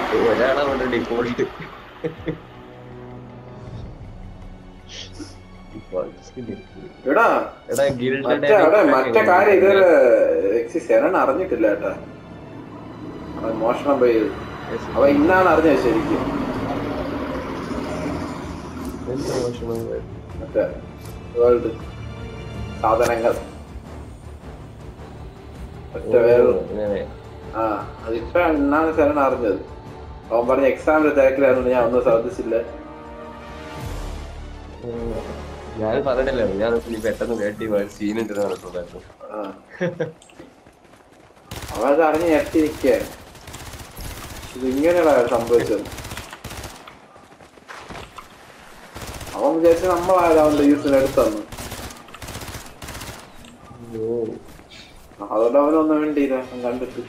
ഒരാളവിടെ default എടാ എടാ guild മറ്റേ അവിടെ മറ്റേ കാര്യം ഇതുവരെ എക്സിസ് ശരണ അറിഞ്ഞിട്ടില്ല കേട്ടാ അവൻ മോഷണം പോയി അവ ഇന്നാണ് അറിഞ്ഞത് ശരിക്കും മറ്റേ വേൾഡ് സാധനങ്ങൾ ഒറ്റ വേൾഡ് ആ അതിപ്പോ ഇന്നാണ് ശരണ അറിഞ്ഞത് അവൻ പറഞ്ഞ എക്സാമിന്റെ തിരക്കിലായിരുന്നു ഞാൻ ഒന്നും ശ്രദ്ധിച്ചില്ല ഞാൻ പറഞ്ഞില്ല ഞാൻ നീ പെട്ടെന്ന് വേട്ടി സീൻ ഉണ്ടെന്ന് പറഞ്ഞിട്ടുണ്ടായിരുന്നു ആ. അവൻ അത് അറിഞ്ഞ് ഞെട്ടി നിൽക്കുക ഇത് ഇങ്ങനെയാണ് സംഭവിച്ചത് അവൻ വിചാരിച്ച നമ്മളായത് അവന്റെ യൂസിന് എടുത്തന്നു അതുകൊണ്ട് അവനൊന്നും വേണ്ടിയില്ല അവൻ കണ്ടിട്ട്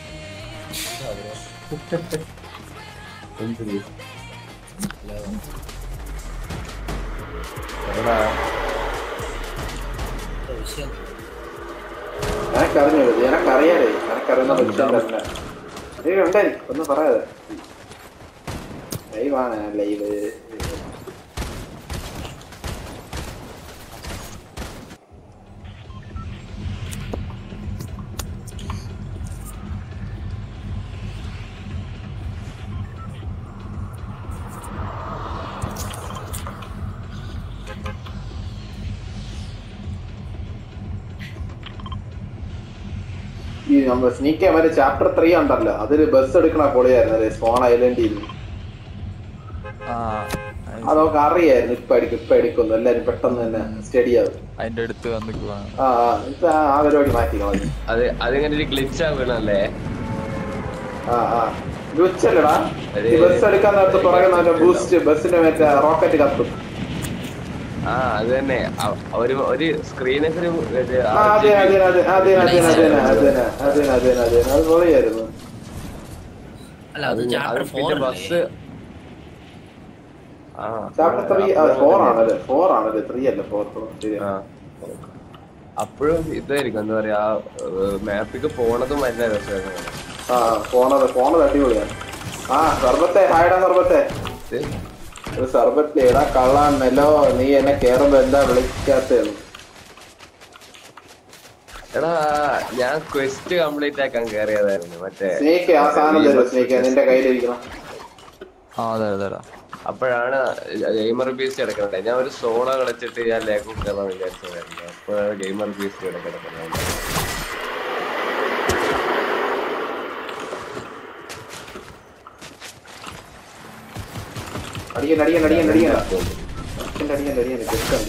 വിഷയം എനക്കറിഞ്ഞു എനക്കറിയാലേ എനക്കറിയുന്ന വിഷയം തന്നെ ലൈവ് ഉണ്ടായി ഒന്നും പറയാതെ ലൈവാണ് ലൈവ് ഈ നമ്മൾ സ്നീക്ക് മറ്റേ ചാപ്റ്റർ ത്രീ ഉണ്ടല്ലോ അതില് ബസ് എടുക്കണ പൊളിയായിരുന്നു അല്ലേ സ്മോൾ ഐലൻഡിൽ നിന്ന് ആ അതൊക്കെ അറിയായിരുന്നു ഇപ്പൊ അടിക്കും ഇപ്പൊ അടിക്കുന്നു എല്ലാരും പെട്ടെന്ന് തന്നെ സ്റ്റഡി ആവും അതിന്റെ അടുത്ത് വന്നിക്കുവാ ആ ആ, ഇത് ആ ആ പരിപാടി മാറ്റി കളഞ്ഞു അത് അതിങ്ങനെ ഒരു ഗ്ലിച്ച് ആവണല്ലേ ആ ആ ഗ്ലിച്ചല്ലടാ അതെ. ഈ ബസ് എടുക്കാൻ നേരത്തെ പുറകെ നല്ല ബൂസ്റ്റ് ബസ്സിന്റെ മറ്റേ റോക്കറ്റ് കത്തും ആ അത് തന്നെ അ- ഒരു ഒരു സ്ക്രീനൊക്കെ ഒരു ആ അതെ അതെ അതെ അതെ അതെ അതെ അതെ അതെ അതെ അതെ അത് പൊളിയായിരുന്നു അല്ല അത് ചാപ്റ്റർ ഫോർ പിന്നെ ബസ് ആ ചാപ്റ്റർ ത്രീ ഫോർ ആണല്ലേ ഫോർ ആണല്ലേ ത്രീ അല്ല ഫോർ ആ. അപ്പോഴും ഇതായിരിക്കും എന്താ പറയാ മാപ്പിക്ക് പോണതും ഭയങ്കര രസമായിരുന്നു ആ പോണത് പോണത് അടിപൊളിയാണ് ആ സർബത്തെ ഹായടാ സർബത്തെ ഇത് ഒരു സർബത്ത് എടാ കള്ളാൻ മെല്ലോ നീ എന്നെ കേറുമ്പോ എന്താ വിളിക്കാത്തേന്ന് എടാ ഞാൻ ക്വസ്റ്റ് കംപ്ലീറ്റ് ആക്കാൻ കയറിയതായിരുന്നു മറ്റേ സ്നേക്ക് ആ സാധനം തരും സ്നേക്ക് നിന്റെ കയ്യിലിരിക്കണം ആ അതെ അതെടാ അപ്പോഴാണ് ഗെയിമർ പീസ് കിടക്കുന്നത് ഞാൻ ഒരു സോളോ കളിച്ചിട്ട് ഞാൻ ലേക്കും കയറാൻ വിചാരിച്ചതായിരുന്നു അപ്പോഴാണ് ഗെയിമർ പീസ് കിടക്കുന്നത് അടിക്കണ്ട അടിക്കണ്ട അടിക്കണ്ട അടിക്കണ്ട അടിക്കണ്ട അടിക്കണ്ട അടിക്കണ്ട ജസ്റ്റ്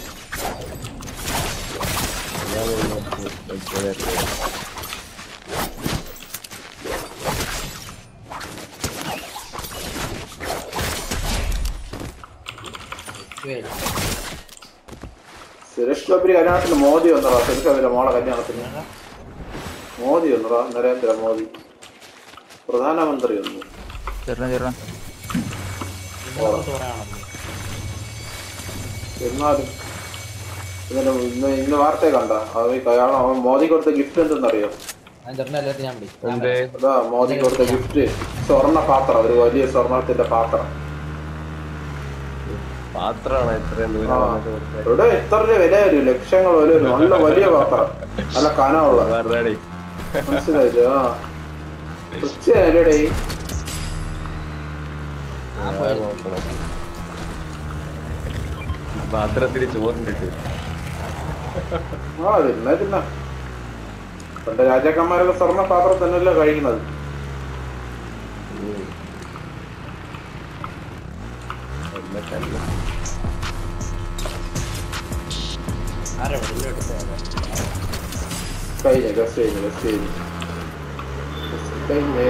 സുരേഷ് ഗോപി കല്യാണത്തിന് മോദി വന്നടാ സുരേഷ് ഗോപിയുടെ മോളെ കല്യാണത്തിന് മോദി വന്നടാ നരേന്ദ്ര മോദി പ്രധാനമന്ത്രി വന്നു ചേട്ടൻ ചേട്ടൻ എന്നാലും ഇന്നലെ ഇന്ന് ഇന്ന് വാർത്ത കണ്ട കാരണം അവൻ മോദി കൊടുത്ത ഗിഫ്റ്റ് എന്തെന്നറിയോ ഞാൻ ചേട്ടനെ എല്ലാവരും ഞാൻ വിളിക്കും എന്തേ അതാ മോദി കൊടുത്ത ഗിഫ്റ്റ് സ്വർണ്ണ പാത്രം ഒരു വലിയ സ്വർണത്തിന്റെ പാത്രം പാത്രമാണ് ഇത്രയും ദൂരം ആ. വന്നിട്ട് കൊടുത്തത്. ഇവിടെ എത്ര രൂപ വില വരും ലക്ഷങ്ങൾ വില വരും നല്ല വലിയ പാത്രം നല്ല കനമുള്ള വേറെടി. മനസ്സിലായില്ലേ ആ ഉച്ചയല്ലേ ഞാൻ നോക്കണം. പാത്രത്തിൽ ചോറിട്ടിട്ട് ആ തിന്നെ തിന്ന പണ്ട് രാജാക്കന്മാരൊക്കെ സ്വർണ്ണ പാത്രം തന്നെയല്ലേ കഴിക്കുന്നത് ആരാ വെള്ളം എടുത്തത് കഴിഞ്ഞ ഗസ് കഴിഞ്ഞു ഗസ് കഴിഞ്ഞു ഗസ് കഴിഞ്ഞ്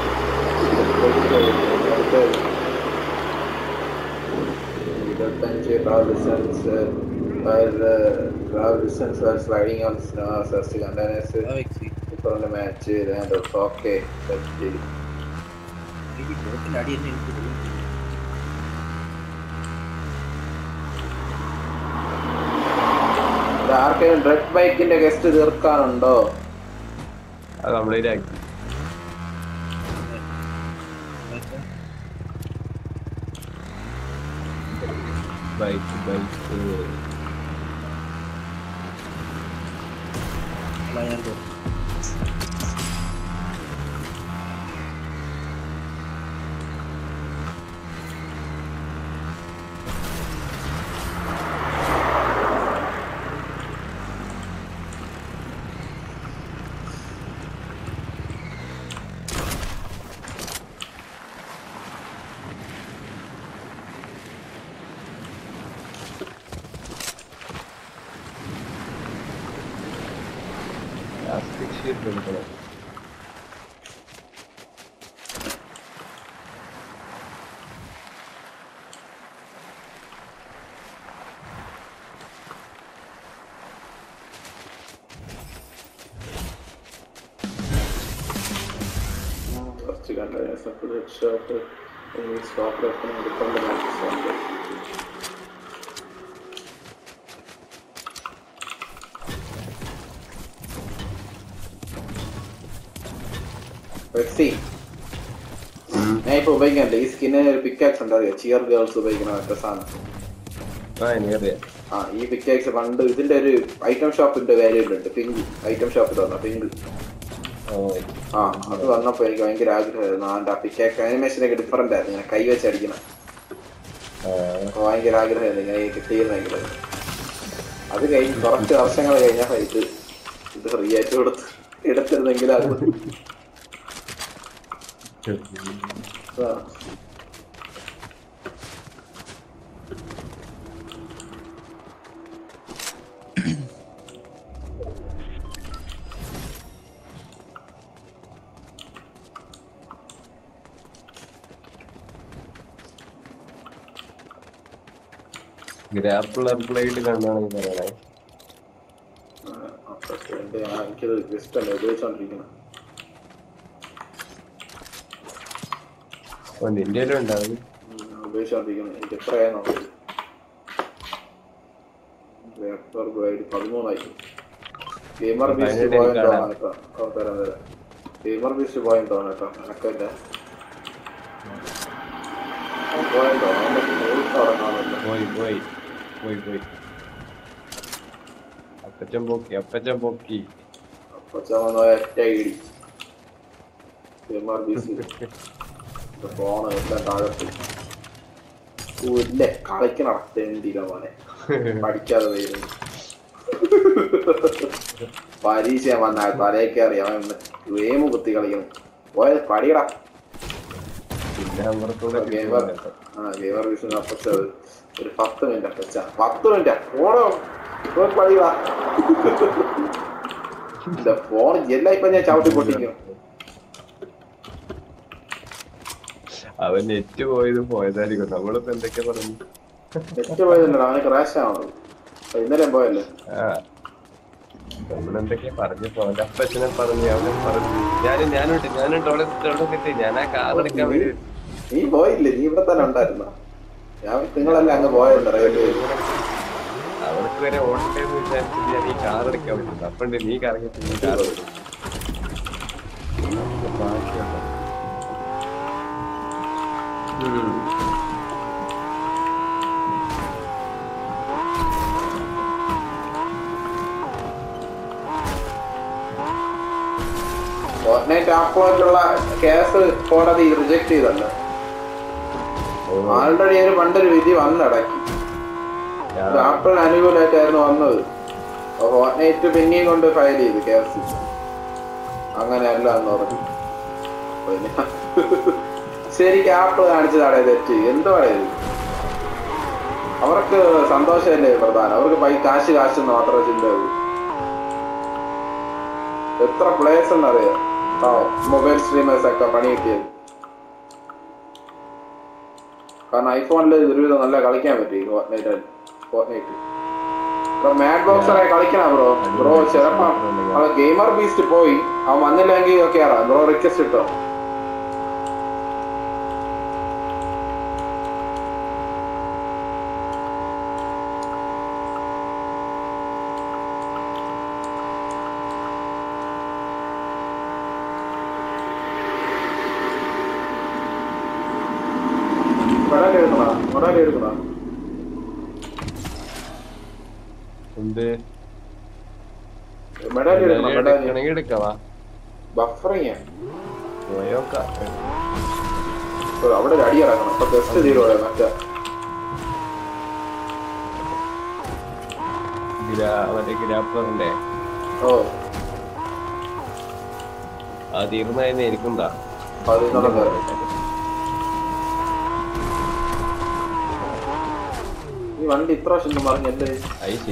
ഇരുപത്തഞ്ച് travel distance travel distance while sliding on snow first containers ഇപ്പറഞ്ഞ മാച്ച് ഓക്കെ ഈ ബോട്ടിന്റെ അടി തന്നെ എനിക്ക് തോന്നുന്നു. ആർക്കെങ്കിലും ഡ്രഗ് ബൈക്കിന്റെ ഗസ്റ്റ് തീർക്കാനുണ്ടോ അത് കംപ്ലീറ്റ് ആക്കി നിനക്ക് ബൈക്ക് ബൈക്ക് അല്ല ഞാൻ പോകും പ്ലാസ്റ്റിക് ഷീറ്റ് എടുക്കണം കുറച്ച് കണ്ടിന്യൂസ് ഹെഡ് ഷോട്ട് സ്റ്റോപ്പ് എടുക്കൊണ്ട് വ്യക്തി ഞാൻ ഇപ്പൊ ഉപയോഗിക്കണ്ട ഈ സ്കിന്നിന് ഒരു പിക്കാക്സ് ഉണ്ട് അറിയോ ചിയർ ഗേൾസ് ഉപയോഗിക്കുന്ന മറ്റേ സാധനം ആ എനിക്കറിയാം ആ ഈ പിക്കാക്സ് പണ്ട് ഇതിന്റെ ഒരു ഐറ്റം ഷോപ്പിന്റെ വാല്യൂഡ് ഉണ്ട് പിങ്ക് ഐറ്റം ഷോപ്പിൽ വന്ന പിങ്ക് ഓ ആ അത് വന്നപ്പോ എനിക്ക് ഭയങ്കര ആഗ്രഹമായിരുന്നു ആ പിക്കാക്സ് അനിമേഷനൊക്കെ ഡിഫറെന്റ് ആയിരുന്നു ഇങ്ങനെ കൈ വെച്ച് അടിക്കണം ആ അപ്പൊ ഭയങ്കര ആഗ്രഹമായിരുന്നു ഇങ്ങനെ കിട്ടിയിരുന്നെങ്കിൽ അത് കഴിഞ്ഞ് കുറച്ച് വർഷങ്ങൾ കഴിഞ്ഞപ്പോ ഇത് ഇത് ഫ്രീ ആയിട്ട് കൊടുത്ത് എടുത്തിരുന്നെങ്കിൽ അത് ആ. ഗ്രാപ്പിളർ ബ്ലേഡ് കണ്ടാണെങ്കിൽ പറയണേ ആ, ഓക്കേ, എന്റെ ആ, എനിക്കത് ഇഷ്ടമല്ല ഉപയോഗിച്ചോണ്ടിരിക്കണം ഓ നിന്റെ ഉണ്ടാവും ഉപയോഗിച്ചോണ്ടിരിക്കണം എനിക്ക് എത്രയായി നോക്കി പേപ്പർ ബ്ലേഡ് പതിമൂന്നായി ഗെയിമർ ബീസ്റ്റ് അതിനിടെ പോയെന്ന് കാണാം. തോന്നാം കേട്ടോ ഓ, തരാം തരാം ഗെയിമർ ബീസ്റ്റ് പോയെന്ന് തോന്നാം കേട്ടോ എനക്കില്ല പോയെന്ന് തോന്നാം തുടങ്ങാമല്ലോ പോയി പോയി പോയി പോയി അപ്പച്ചൻ പോക്കി അപ്പച്ചൻ പോക്കി അപ്പൊ ചുമന്ന ഒറ്റ ഇടി ഗെയിമർ ബീസ്റ്റ് ഫോണ് എല്ലാം താഴത്ത് ഇല്ല കളിക്കണം തെണ്ടിയില്ല മോനെ പഠിക്കാതെ വരുന്നു പരീക്ഷ വന്നാൽ തലയൊക്കെ അറിയാം അവൻ വേമ് കുത്തി കളിക്കണം പോയത് പഠിക്കടാ പിന്നെ അമൃത്തൂടെ ഗെയിമർ ആ ഗെയിമർ വിഷു അപ്പച്ചത് ഒരു പത്ത് മിനിറ്റ് അപ്പച്ച പത്ത് മിനിറ്റ് ഫോണോ പോയി പഠിക്കടാ ഇല്ല ഫോൺ എല്ലാം ഇപ്പൊ ഞാൻ ചവിട്ടി പൊട്ടിക്കും അവൻ നെറ്റ് പോയത് പോയതായിരിക്കും നമ്മളിപ്പോ എന്തൊക്കെ പറഞ്ഞു നെറ്റ് പോയതല്ലടാ അവന് ക്രാഷ് ആവണത് അപ്പൊ ഇന്നലെ പോയല്ലേ ആ നമ്മളെന്തൊക്കെ പറഞ്ഞപ്പോ അവന്റെ അപ്പച്ചനെ പറഞ്ഞു അവനെ പറഞ്ഞു ഞാനും ഞാനുണ്ട് ഞാനുണ്ട് അവിടെ അവിടെ കിട്ടി ഞാൻ ആ കാർ എടുക്കാൻ വരും നീ പോയില്ലേ നീ ഇവിടെ തന്നെ ഉണ്ടായിരുന്ന ഞാൻ നിങ്ങളെല്ലാം അങ്ങ് പോയല്ലോ റെയിൽവേ അവർക്ക് വരെ ഓടണ്ടേന്ന് വിചാരിച്ചിട്ട് ഞാൻ ഈ കാർ എടുക്കാൻ പറ്റുന്നു അപ്പണ്ട് നീ കറങ്ങിട്ട് നീ കാർ എടുക്കും ബാക്കിയുണ്ടോ ഉം. ഫോർട്ട്നൈറ്റ് ആപ്പോലുള്ള കേസ് കോടതി റിജക്ട് ചെയ്തല്ലോ ഓ, ആൾറെഡി ഒരു പണ്ടൊരു വിധി വന്നിടക്കി ഞാൻ- അത് ആപ്പിളിന് അനുകൂലമായിട്ടായിരുന്നു വന്നത് അപ്പൊ ഫോർട്ട്നൈറ്റ് പിന്നെയും കൊണ്ട് ഫയൽ ചെയ്തു കേസ് അങ്ങനെയല്ല എന്ന് പറഞ്ഞു പിന്നെ ശരിക്കും ആപ്പിൾ കാണിച്ചതാണ് തെറ്റ് എന്തുവാണ് ഇത് അവർക്ക് സന്തോഷമല്ലേ പ്രധാനം അവർക്ക് പൈ കാശ് കാശ് എന്ന് മാത്രമേ ചിന്തയുള്ളൂ എത്ര പ്ലേയേഴ്സ് എന്നറിയാം ആ മൊബൈൽ സ്ട്രീമേഴ്സ് ഒക്കെ പണി കിട്ടിയത് കാരണം ഐഫോണിൽ ഒരുവിധം നല്ല കളിക്കാൻ പറ്റി ഫോർട്ട്നൈറ്റ് ഫോർട്ട്നൈറ്റ് മാഡ് ബോക്സറെ കളിക്കണം ബ്രോ ബ്രോ ചിലപ്പോ അവൻ ഗെയിമർ ബീസ്റ്റ് പോയി അവൻ വന്നില്ലെങ്കിൽ ഒക്കെ ബ്രോ റിക്വസ്റ്റ് ഇട്ടോ മെഡാലി എടുക്കണോ മെഡാലി എടുക്കണോ എന്ത് മെഡാലി എടുക്കണോ മെഡാലി എടുക്കണമെങ്കിൽ എടുക്കവാ ബഫറിങ് പോയോക്കാം അവിടെ ഒരു അടി ഇറങ്ങണം അപ്പൊ ബെസ്റ്റ് തീരുവാ മറ്റേ ഗ്രാ മറ്റേ ഗ്രാപ്പറിന്റെ ഓ ആ തീർന്നതിന് എനിക്കുണ്ടാ പതിനൊന്ന് പേര് ഈ വണ്ടി ഇത്ര വർഷം പറഞ്ഞല്ലേ ഐശി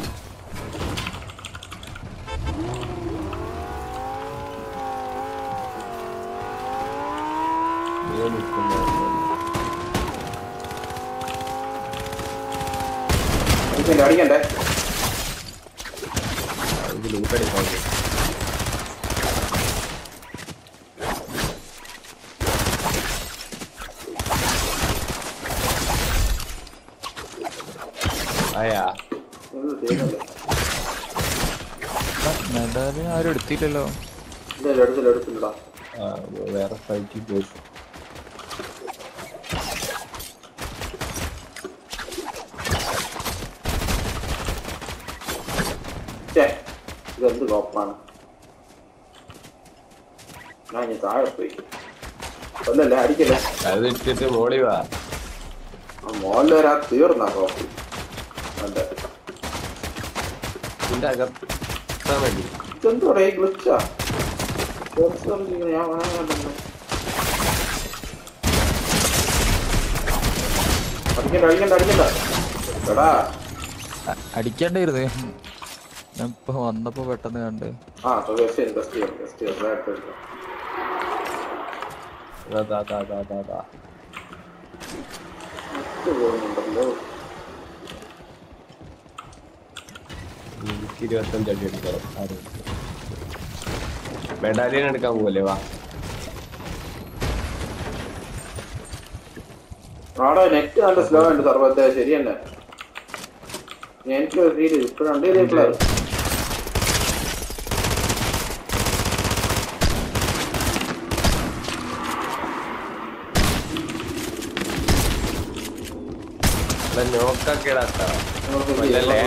അടിക്കണ്ടേ അടിക്കണ്ടേ ലൂട്ടടിക്കാൻ ആയാ ഇത് ചെയ്യുന്നില്ല മെഡാലി ആരും എടുത്തില്ലല്ലോ ഇല്ല എടുത്തില്ല എടുത്തില്ലടാ ആ, വേറെ ഫൈറ്റിൽ പോയി ഛേ ഇതെന്ത് കോപ്പാണ് ഞാൻ ഇനി താഴെ പോയി അല്ലല്ലേ അടിക്കല്ലേ അത് ഇട്ടിട്ട് മോളി വാ ആ മോളിൽ വരാ തീർന്നാ കോപ്പി അതെ നിന്റെ അകത്ത് വേണ്ടി ഇതെന്തോടെ ഈ ഗ്ലിച്ചാ ഞാൻ വേണമെന്നുണ്ടല്ലോ അടിക്കണ്ട അടിക്കണ്ട അടിക്കണ്ട എടാ അ- അടിക്കാണ്ടായിരുന്നു ഞാൻ ഇപ്പൊ വന്നപ്പോ പെട്ടെന്ന് കണ്ട് ആ ടെസ്റ്റ് ചെയ്യാം ടെസ്റ്റ് ചെയ്യാം ടെസ്റ്റ് ചെയ്യാം അതായിട്ട് എടുക്കാം. ദാ, ദാ, ദാ, ദാ, ദാ, ദാ. ഇത് പോകുന്നുണ്ടല്ലോ എനിക്ക് ഇരുപത്തഞ്ച് അടി എടുക്കണം ആരും മെഡാലിയൻ എടുക്കാൻ പോവല്ലേ വാ ആടെ നെറ്റ് നല്ല സ്ലോ ഉണ്ട് സർവത്തെ ശരി തന്നെ എനിക്ക് ഫീൽ ചെയ്തു ഇപ്പൊ രണ്ട് ചെയ്തിട്ടുള്ളത് നോക്കൊക്കെ ഇടാത്ത അല്ലല്ലേ?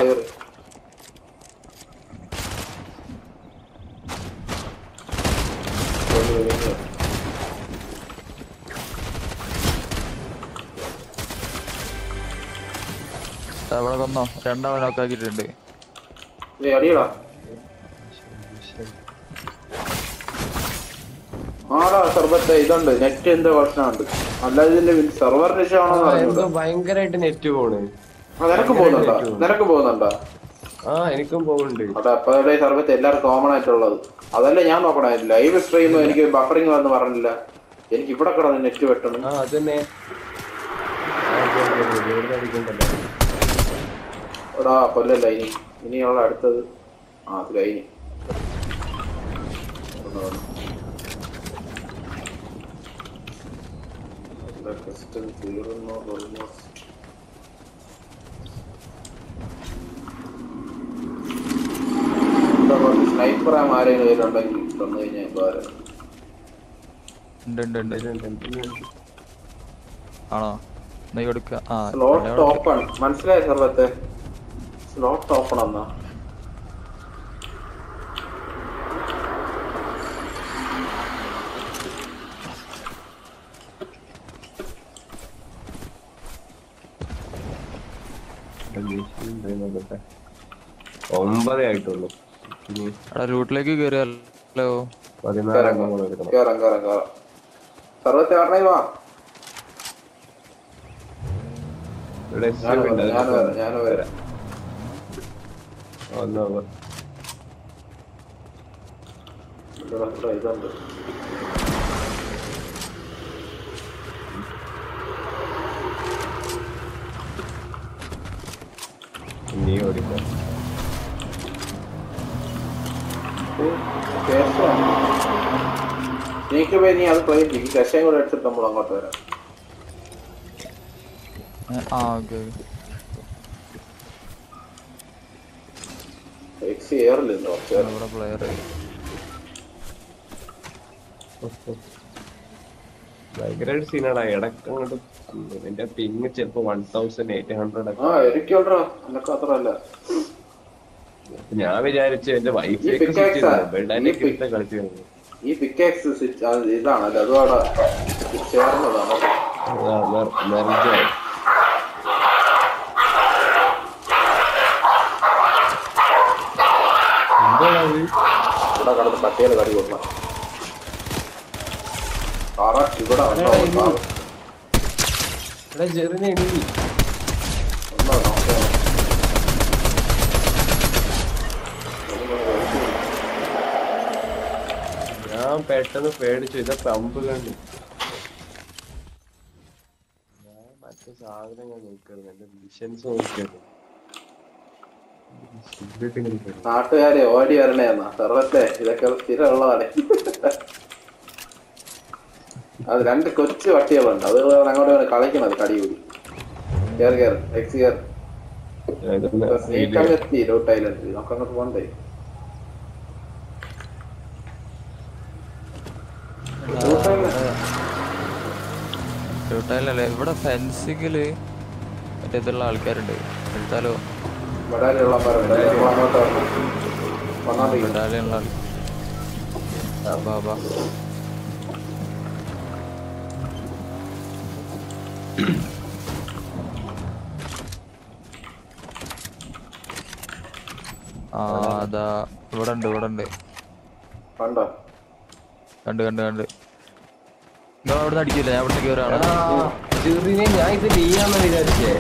അവിടെ കൊന്നോ രണ്ടാമൻ നോക്കാക്കിയിട്ടുണ്ട് അടിയടാ ആടാ സർബത്തെ ഇതുണ്ട് നെറ്റ് എന്തോ പ്രശ്നമുണ്ട് അല്ലാതെ ഇതിന്റെ സെർവറിന്റെ ഇഷ്യൂ ആണോ ആ, എന്തോ ഭയങ്കരമായിട്ട് നെറ്റ് പോണ് നിനക്ക് പോകുന്നുണ്ടോ നിനക്ക് പോകുന്നുണ്ടോ ആ എനിക്കും പോകുന്നുണ്ട് അവിടെ അപ്പോഴേ സർബത്ത് എല്ലാവർക്കും കോമൺ ആയിട്ടുള്ളത് അതല്ലേ ഞാൻ നോക്കണേ ലൈവ് സ്ട്രീം എനിക്ക് ബഫറിങ് വന്ന് പറഞ്ഞില്ല എനിക്ക് ഇവിടെ കിടന്ന് നെറ്റ് വെട്ടണം ആ അതന്നെ ആ, ഇത് ഇത് ഇത് ഇവിടുന്ന് അടിക്കണ്ടല്ലോ. എടാ കൊല്ലല്ല ഇനി ഇനിയുള്ള അടുത്തത് ആ അത് കഴിഞ്ഞു ഒന്ന് വന്നു. എല്ലാ ക്വസ്റ്റ്യൻ തീർന്നു ഓൾമോസ്റ്റ് സ്നൈപ്പർ ആരെങ്കിലും കയ്യിലുണ്ടെങ്കിൽ തന്നു കഴിഞ്ഞാൽ ഉപകാരം ഉണ്ട് ഉണ്ട് ഉണ്ട് ഉണ്ട്, ഉണ്ട്, ഉണ്ട്, ഉണ്ട്. ആണോ നീ കൊടുക്ക ആ സ്ലോട്ട് ഇവിടെ ഓപ്പൺ മനസ്സിലായ സർവത്തെ സ്ലോട്ട് ഓപ്പൺ എന്നാ നോക്കട്ടെ. ഒമ്പതേ ആയിട്ടുള്ളൂ ഇനി അവിടെ റൂട്ടിലേക്ക് കയറിയല്ലോ പതിനാല് എണ്ണം കൂടെ എടുക്കണം കേറാം കേറാം കേറാം സർവത്തെ പറഞ്ഞേ വാ ഇവിടെ ഞാൻ SUV ഉണ്ട്, വരാം ഞാൻ അത് വരാം ഞാൻ വരാം ഒന്ന് over. ഇവിടെ ഇവിടെ ഇതുണ്ട് നീ ഓടിക്കാം എനിക്ക് പോയി നീ അത് പോയി ഈ കഷയും കൂടെ എടുത്തിട്ട് നമ്മൾ അങ്ങോട്ട് വരാം ഏ, ആ ഓക്കെ എക്സ് എയറിലുണ്ടോ ഇവിടെ പ്ലെയർ ഭയങ്കര സീനാടാ ഇടക്ക് അങ്ങോട്ട് എന്റെ പിങ് ചിലപ്പോ വൺ തൗസൻഡ് എയ്റ്റ് ഹൺഡ്രഡ് ആ എനിക്കുണ്ടോ എനക്ക് അത്രല്ല ഞാൻ വിചാരിച്ചു എന്റെ വൈഫ് ഈ pickaxe ആ? ഈ pic- കളിച്ചു വരുന്നത്. ഈ പിക്കാക്സ് സ്വിച്ച് ഇതാണല്ലേ അതുപോലെ ചേർന്നതാണ് അതാ, മെർ- മെർജായി. എന്താണ് അത്? ഇവിടെ കടന്ന് പട്ടികൾ കടി കൊടുക്കണം കറക്റ്റ് ഇവിടെ ഉണ്ടോ എടാ, ഇത്. എടാ, ചെറുതിനെ എണീ. ഉണ്ടോ നമുക്ക് ഞാൻ പെട്ടെന്ന് പേടിച്ചു ഇതാ പമ്പ് കണ്ടു ഞാൻ മറ്റേ സാധനം ഞാൻ നോക്കായിരുന്നു എന്റെ മിഷൻസ് നോക്കിയായിരുന്നു സിഗരറ്റ് ഇങ്ങനെ കണ്ടു. നാട്ടുകാരെ ഓടി വരണേ എന്നാ സർവത്തെ ഇതൊക്കെ സ്ഥിരമുള്ളതാണ് അത് രണ്ട് കൊച്ചു പട്ടികളുണ്ട് അത് അങ്ങോട്ട് ഇങ്ങോട്ട് കളിക്കണത് കടി കൂടി കേറ് കേറ് എക്സ് കേറ് ഇതൊന്ന് സ്നേക്ക് അങ്ങ് എത്തി റൂട്ട് ഐലൻഡ് നമുക്ക് അങ്ങോട്ട് പോണ്ടേ റൂട്ട് ഐലൻഡ് ഷൂട്ടായാലല്ലേ ഇവിടെ ഫെൻസിങ്ങില് മറ്റേ ഇതുള്ള ആൾക്കാരുണ്ട് എടുത്താലോ വടാലുള്ള മരമുണ്ട് നമ്മൾ അങ്ങോട്ട് വരണം വന്നോണ്ടിരിക്കുന്നു ബറ്റാലിയനുള്ള ആൾ ബാ ബാ ആ അതാ ഇവിടെ ഉണ്ട് ഇവിടെ ഉണ്ട് കണ്ടോ കണ്ട് കണ്ട് കണ്ട് നിങ്ങൾ അവിടെ നിന്ന് അടിക്കില്ല ഞാൻ ഇവിടുത്തെ കയറാണ് എടാ, ചെറുതിനെ ഞാൻ ഇത് നീയാന്ന് വിചാരിച്ചേ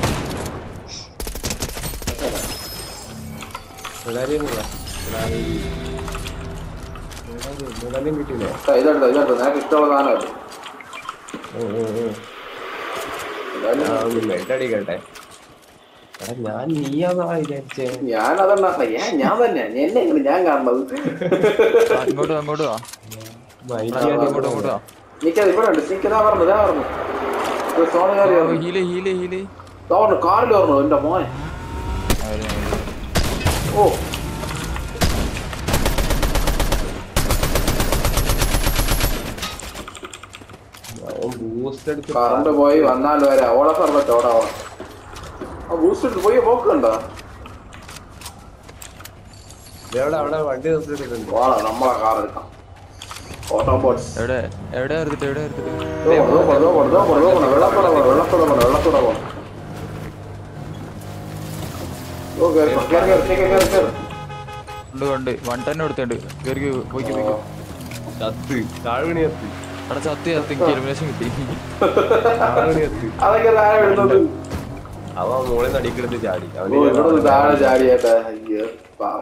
പിള്ളേരെയൊന്നുമില്ല. എടാ, ഈ- എടാ, ഇത് മുതലും കിട്ടിയില്ലേ ഇതുണ്ട് ഇതുണ്ട് നിനക്ക് ഇഷ്ടമുള്ള സാധനമല്ലേ ഉം, ഉം, ഉം. എന്തായാലും ആ, ഒന്നുമില്ല. ഇട്ടടി കേട്ടെ എടാ ഞാൻ നീയാന്നാ വിചാരിച്ചേ ഞാൻ അതെന്നാ ഞാൻ ഞാൻ തന്നെ എന്നെ ഇങ്ങനെ ഞാൻ കാണുന്നത് ആ, ഇങ്ങോട്ട് വാ, അങ്ങോട്ട് വാ മൈൻഡ് അങ്ങോട്ട് അങ്ങോട്ട് വാ നിക്കത് ഇവിടെ ഉണ്ട് നിക്കതാ പറഞ്ഞു ഇതാ പറഞ്ഞു ഒരു സോണ് കയറി വന്നു ഹീല് ഹീല് ഹീല് ഇതാ പറഞ്ഞു കാറിൽ പറഞ്ഞു എന്റെ മോനെ ഓ ബൂസ്റ്റ് എടുത്ത് കറണ്ട് പോയി വന്നാൽ വരെ ഓളെ സർവറ്റ് ഓടാ ഓടാ ആ ബൂസ്റ്റ് എടുത്ത് പോയി പോക്കുണ്ടോ എവിടെ അവിടെ വണ്ടി നിർത്തിയിട്ടുണ്ട് ഓളാ നമ്മളെ കാർ എടുക്കാം ഓട്ടോ ബോട്ട്സ് എവിടെ എവിടെ എടുത്തിട്ട് എവിടെ എടുത്തിട്ട് വെള്ളത്തോടെ പോണം വെള്ളത്തോടെ പോണം വെള്ളത്തോടെ പോണം ഓ കേറി കേറി കേറി കേറി കേറി കേറി ഉണ്ട് ഉണ്ട് വൺ ടെൻ എടുത്തുണ്ട് കയറി പോയിക്ക് പോയിക്ക് കത്ത് താഴ്വണി കത്ത് അവിടെ സത്യ സത്യം എലിമിനേഷൻ കിട്ടി താഴ്വണി കത്ത് അതൊക്കെ താഴെ വിടുന്നത് അവൻ മോളിൽ നടിക്കെടുത്ത് ചാടി ഓ ഇവിടെ നിന്ന് താഴെ ചാടിയേട്ടാ അയ്യോ പാവം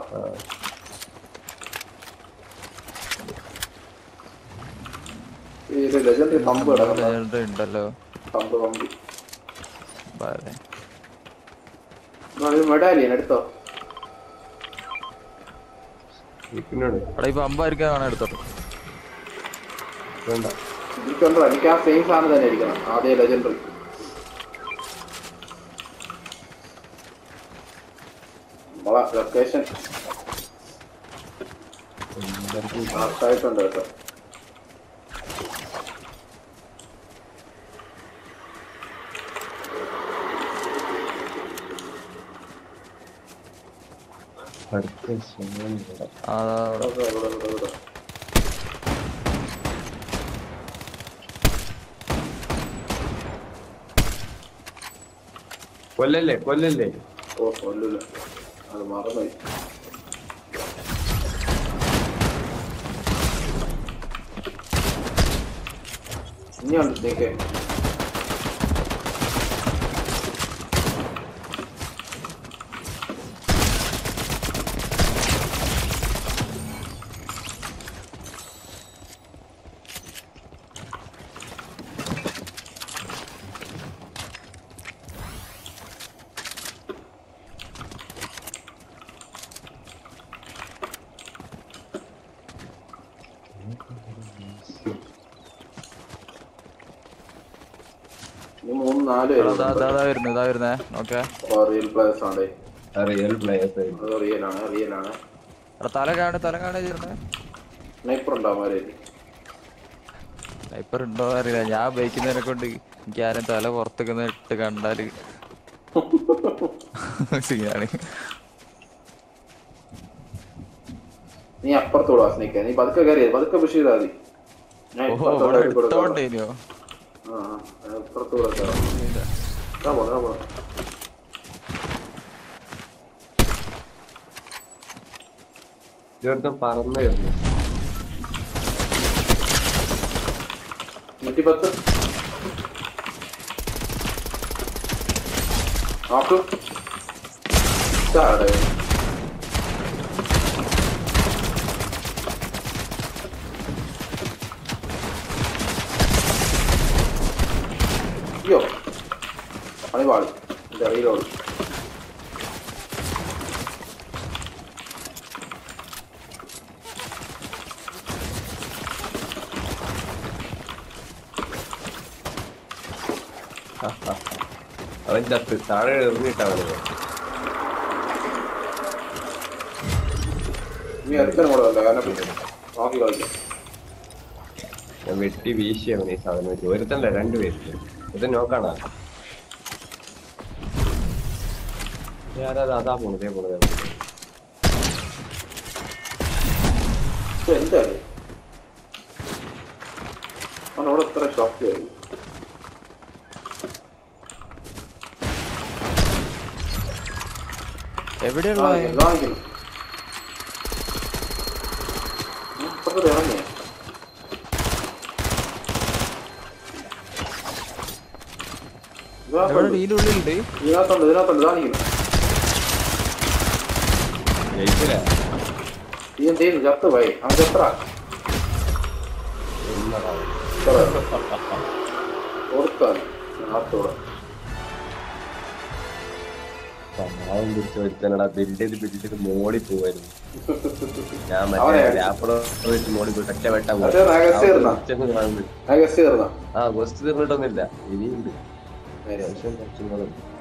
ഈ ലെജൻഡറി പമ്പ് കിടക്കുന്ന Legendary ഉണ്ടല്ലോ പമ്പ് പമ്പ് ബാലെ. മെഡാലിയൻ എടുത്തോ പിന്നോട് അവിടെ ഇപ്പൊ അമ്പായിരിക്കാൻ കാണാൻ എടുത്തോ വേണ്ട എനിക്കുണ്ടോ എനിക്ക് ആ സെയിം സാധനം തന്നെ ഇരിക്കണം ആദ്യ ലെജൻഡറി നമ്മളെ ലൊക്കേഷൻ കറക്റ്റായിട്ടുണ്ട് കേട്ടോ അടുത്ത സമയം ഇവിടെ. അതാ അവിടെ. ഇവിടെ, ഇവിടെ, ഇവിടെ, ഇവിടെ. കൊല്ലല്ലേ കൊല്ലല്ലേ ഓ കൊല്ലൂല അത് മറന്നുപോയി ഇനിയുണ്ട് നീക്കെ ഇനി മൂന്ന് നാല് എടാ, ദാ ദാ ദാ വരുന്നു ഇതാ വരുന്നേ ഓക്കെ റിയൽ പ്ലേയേഴ്സ് ആണ് റിയൽ പ്ലേയേഴ്സ് ആയിരുന്നു അത് റിയൽ ആണ് റിയൽ ആണ് എടാ തല കാണെ തല കാണെ ചേർന്നേ സ്നൈപ്പർ ഉണ്ടാവും അവരെ സ്നൈപ്പർ ഉണ്ടോ അറിയില്ല ഞാൻ ഉപയോഗിക്കുന്നതിനെ കൊണ്ട് എനിക്ക് ആരും തല പുറത്തേക്ക് ഇട്ട് കണ്ടാല് സീനാണ് നീ അപ്പുറത്തോട് വാസനിക്ക നീ പതുക്കെ കയറിയത് പതുക്കെ പുഷ് ചെയ്താൽ മതി ഞാൻ ഓഹോ ഇപ്പുറത്തോട്ട് ഇവിടെ ഇറക്കി കൊടുക്കാം. എടുത്തോണ്ടേനോ ആ, ആ, ഞാൻ ഇപ്പുറത്തോടെ കയറാം. ഇതാ പോണെ, ഇതാ പോണെ. ഇതൊരുത്തം പറന്നു വരുന്നു നൂറ്റിപ്പത്ത് നോക്ക് ഇതാടെ. അയ്യോ പണി പാടി എന്റെ അറിയിലോട് അവൻ ചത്ത് താഴെ എറിഞ്ഞിട്ടാണ് നീ അടുത്തനും കൂടെ അല്ല കാരണം നോക്കി കളിക്കാം ഞാൻ വെട്ടി വീശി അവൻ ഈ സാധനം വെച്ച് ഒരുത്തല്ല രണ്ടുപേര് ഇത് നോക്കാണോ ആരാ അതാ പോണു ഇതേ പോണു ഇതേ പോണു. ഇത് എന്താണ് അവനോട് എത്ര ഷോക്ക് ആയി എവിടെയുള്ള വാങ്ങിക്കുന്നു, വാങ്ങിക്കുന്നു. ഞാൻ ഇപ്പുറത്തോട്ട് ഇറങ്ങിയോ? എവിടെ ഇതിനകത്തുണ്ട്, ഇതിനുള്ളിലുണ്ട് ഇതിനകത്തുണ്ട് ഇതിനകത്തുണ്ട് കാണിക്കുന്നു ജയിച്ചില്ലേ ഈ എന്ത് ചെയ്യുന്നു ചത്ത് പോയി അവൻ ചത്ര എന്നതാ കൊടുത്താണ് നാത്തോടെ പാവം പിടിച്ച ഒരുത്തനടാ ബിൽഡ് ചെയ്ത് ബിൽഡ് ചെയ്ത് മോളി പോവായിരുന്നു ഞാൻ അവനെ മറ്റേ അടിച്ചു. ലാപ്പിടെ വെച്ച് മോളി പോയി ഒറ്റ വെട്ടാ അത് രഹസ്യം ഇരുന്നാ? ആ ഗസ്റ്റ് കയറുന്ന ആ ഗസ്റ്റ് തീർന്നിട്ടൊന്നുമില്ല ഇനിയുണ്ട് അത്യാവശ്യം കുറച്ചും കൂടെ ഉണ്ട്.